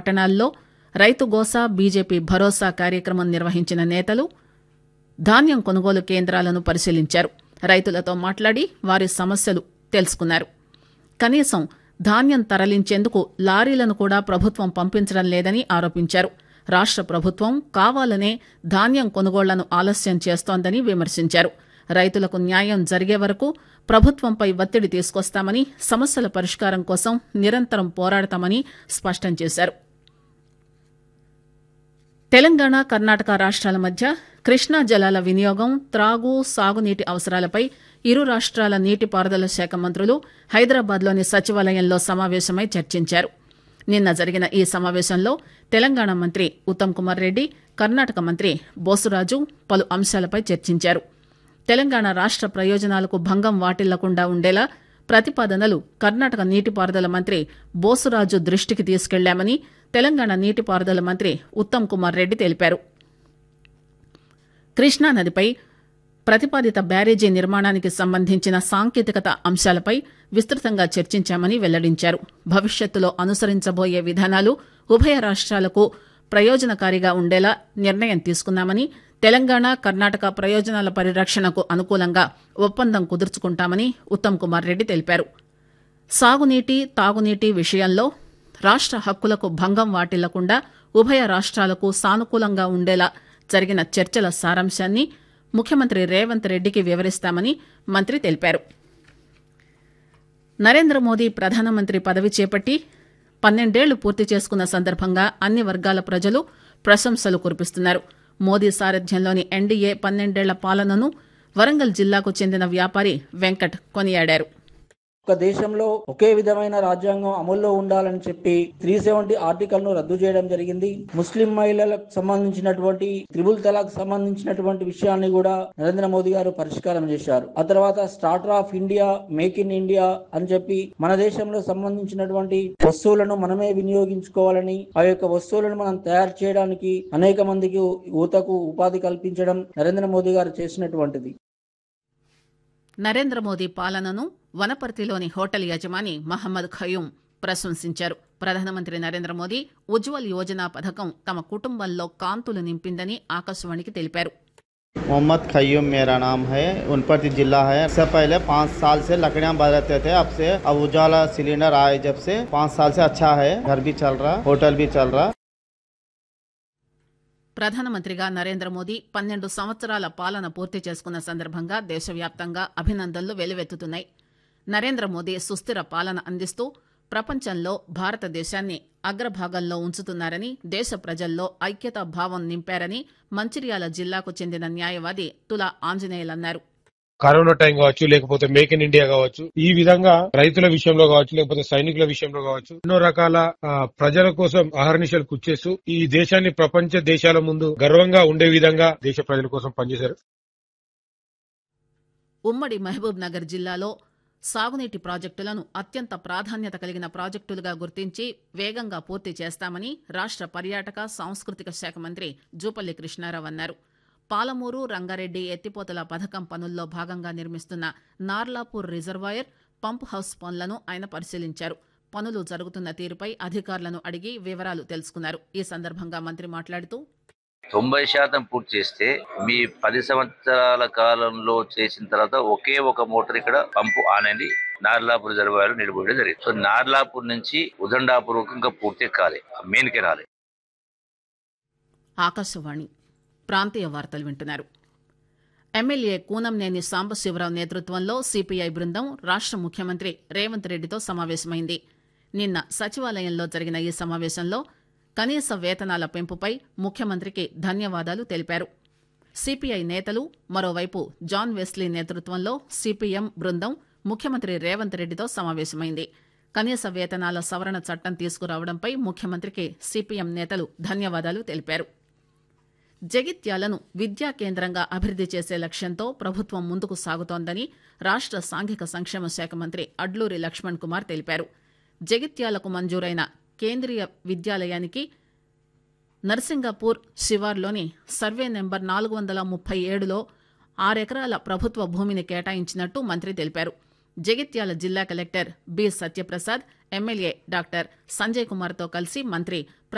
పట్టణాల్లో రైతు గోసా బీజేపీ భరోసా కార్యక్రమం నిర్వహించిన నేతలు ధాన్యం కొనుగోలు కేంద్రాలను పరిశీలించారు రైతులతో మాట్లాడి వారి సమస్యలు తెలుసుకున్నారు కనీసం ధాన్యం తరలించేందుకు లారీలను కూడా ప్రభుత్వం పంపించడం లేదని ఆరోపించారు రాష్ట ప్రభుత్వం కావాలనే ధాన్యం కొనుగోళ్లను ఆలస్యం చేస్తోందని విమర్శించారు రైతులకు న్యాయం జరిగే వరకు ప్రభుత్వంపై ఒత్తిడి తీసుకొస్తామని సమస్యల పరిష్కారం కోసం నిరంతరం పోరాడతామని స్పష్టం చేశారు తెలంగాణ కర్ణాటక రాష్ట్రాల మధ్య కృష్ణా జలాల వినియోగం త్రాగు సాగునీటి అవసరాలపై ఇరు రాష్ట్రాల నీటిపారుదల శాఖ మంత్రులు హైదరాబాద్లోని సచివాలయంలో సమావేశమై చర్చించారు నిన్న జరిగిన ఈ సమావేశంలో తెలంగాణ మంత్రి ఉత్తమ్ కుమార్ రెడ్డి కర్ణాటక మంత్రి బోసురాజు పలు అంశాలపై చర్చించారు తెలంగాణ రాష్ట్ర ప్రయోజనాలకు భంగం వాటిల్లకుండా ఉండేలా ప్రతిపాదనలు కర్ణాటక నీటిపారుదల మంత్రి బోసురాజు దృష్టికి తీసుకెళ్లామని తెలంగాణ నీటిపారుదల మంత్రి ఉత్తమ్ కుమార్ రెడ్డి తెలిపారు కృష్ణానదిపై ప్రతిపాదిత బ్యారేజీ నిర్మాణానికి సంబంధించిన సాంకేతికత అంశాలపై విస్తృతంగా చర్చించామని వెల్లడించారు భవిష్యత్తులో అనుసరించబోయే విధానాలు ఉభయ రాష్ట్రాలకు ప్రయోజనకారిగా ఉండేలా నిర్ణయం తీసుకున్నామని తెలంగాణ కర్ణాటక ప్రయోజనాల పరిరక్షణకు అనుకూలంగా ఒప్పందం కుదుర్చుకుంటామని ఉత్తమ్ కుమార్ రెడ్డి తెలిపారు సాగునీటి తాగునీటి విషయంలో రాష్ట్ర హక్కులకు భంగం వాటిల్లకుండా ఉభయ రాష్ట్రాలకు సానుకూలంగా ఉండేలా జరిగిన చర్చల సారాంశాన్ని ముఖ్యమంత్రి రేవంత్ రెడ్డికి వివరిస్తామని మంత్రి తెలిపారు నరేంద్ర మోదీ ప్రధానమంత్రి పదవి చేపట్టి పన్నెండేళ్లు పూర్తి చేసుకున్న సందర్భంగా అన్ని వర్గాల ప్రజలు ప్రశంసలు కురిపిస్తున్నారు మోదీ సారథ్యంలోని ఎన్డీఏ పన్నెండేళ్ల పాలనను వరంగల్ జిల్లాకు చెందిన వ్యాపారి వెంకట్ కొనియాడారు ఒక దేశంలో ఒకే విధమైన రాజ్యాంగం అమల్లో ఉండాలని చెప్పి త్రీ సెవెంటీ ఆర్టికల్ ను రద్దు చేయడం జరిగింది ముస్లిం మహిళలకు సంబంధించినటువంటి త్రిబుల్ తలాక్ సంబంధించినటువంటి విషయాన్ని కూడా నరేంద్ర మోదీ గారు పరిష్కారం చేశారు ఆ తర్వాత starter of India make in India అని చెప్పి మన దేశంలో సంబంధించినటువంటి వస్తువులను మనమే వినియోగించుకోవాలని ఆ యొక్క వస్తువులను మనం తయారు చేయడానికి అనేక మందికి యువతకు ఉపాధి కల్పించడం నరేంద్ర మోదీ గారు చేసినటువంటిది నరేంద్ర మోదీ పాలనను వనపర్తిలోని హోటల్ యజమాని మహమ్మద్ ఖయూం ప్రశంసించారు ప్రధానమంత్రి నరేంద్ర మోదీ ఉజ్వల్ యోజన పథకం తమ కుటుంబంలో కాంతులు నింపిందని ఆకాశవాణికి తెలిపారు मोहम्मद खयूम मेरा नाम है उनपति जिला है इससे पहले पाँच साल से लकड़ियाँ बरतते थे अब से अब उजाला सिलेंडर आए जब से पाँच साल से अच्छा है घर भी चल रहा होटल भी चल रहा ప్రధానమంత్రిగా నరేంద్ర మోదీ పన్నెండు సంవత్సరాల పాలన పూర్తి చేసుకున్న సందర్భంగా దేశవ్యాప్తంగా అభినందనలు వెల్లువెత్తుతున్నాయి నరేంద్ర మోదీ సుస్థిర పాలన అందిస్తూ ప్రపంచంలో భారతదేశాన్ని అగ్రభాగంలో ఉంచుతున్నారని దేశ ప్రజల్లో ఐక్యతా భావం నింపారని మంచిర్యాల జిల్లాకు చెందిన న్యాయవాది తులా ఆంజనేయులన్నారు కరోనా టైం కావచ్చు లేకపోతే మేక్ ఇన్ ఇండియా కావచ్చు ఈ విధంగా రైతుల విషయంలో కావచ్చు లేకపోతే సైనికుల విషయంలో కావచ్చు ఎన్నో రకాల ఆ, ప్రజల కోసం అహర్నిశలు కుచ్చేస్తూ ఈ దేశాన్ని ప్రపంచ దేశాల ముందు గర్వంగా ఉండే విధంగా దేశ ప్రజల కోసం పనిచేశారు ఉమ్మడి మహబూబ్ నగర్ జిల్లాలో సాగునీటి ప్రాజెక్టులను అత్యంత ప్రాధాన్యత కలిగిన ప్రాజెక్టులుగా గుర్తించి వేగంగా పూర్తి చేస్తామని రాష్ట్ర పర్యాటక సాంస్కృతిక శాఖ మంత్రి జూపల్లి కృష్ణారావు అన్నారు పాలమూరు రంగారెడ్డి ఎత్తిపోతల పథకం పనుల్లో భాగంగా నిర్మిస్తున్న నార్లాపూర్ రిజర్వాయర్ పంప్ హౌస్ పనులను ఆయన పరిశీలించారు పనులు జరుగుతున్న తీరుపై అధికారులను అడిగి వివరాలు తెలుసుకున్నారు ఈ సందర్భంగా మంత్రి మాట్లాడుతూ తొంభై శాతం పూర్తి చేస్తే మీ పది సంవత్సరాల కాలంలో చేసిన తర్వాత ఒకే ఒక మోటార్ ఇక్కడ పంపు ఆన్ అయింది నార్లాపూర్ రిజర్వాయర్ నిలబడి జరిగింది సో నార్లాపూర్ నుంచి ఉదండాపూర్ ఇంకా పూర్తి కాలే మెయిన్ కి రాలే ఆకాశవాణి ప్రాంతీయ వార్తలు వింటున్నారు ఎమ్మెల్యే కూనంనేని సాంబశివరావు నేతృత్వంలో సిపిఐ బృందం రాష్ట్ర ముఖ్యమంత్రి రేవంత్ రెడ్డితో సమావేశమైంది నిన్న సచివాలయంలో జరిగిన ఈ సమావేశంలో కనీస వేతనాల పెంపుపై ముఖ్యమంత్రికి ధన్యవాదాలు తెలిపారు సిపిఐ నేతలు మరోవైపు జాన్ వెస్లీ నేతృత్వంలో సిపిఎం బృందం ముఖ్యమంత్రి రేవంత్ రెడ్డితో సమావేశమైంది కనీస వేతనాల సవరణ చట్టం తీసుకురావడంపై ముఖ్యమంత్రికి సిపిఎం నేతలు ధన్యవాదాలు తెలిపారు జగిత్యాలను విద్యా కేంద్రంగా అభివృద్ది చేసే లక్ష్యంతో ప్రభుత్వం ముందుకు సాగుతోందని రాష్ట్ర సాంఘిక సంక్షేమ శాఖ మంత్రి అడ్లూరి లక్ష్మణ్ కుమార్ తెలిపారు జగిత్యాలకు మంజూరైన కేంద్రీయ విద్యాలయానికి నర్సింగపూర్ శివార్లోని సర్వే నెంబర్ నాలుగు వందల ముప్పై ఏడులో ఆరెకరాల ప్రభుత్వ భూమిని కేటాయించినట్టు మంత్రి తెలిపారు జగిత్యాల జిల్లా collector B Satyaprasad MLA doctor Sanjay కుమార్తో కలిసి మంత్రి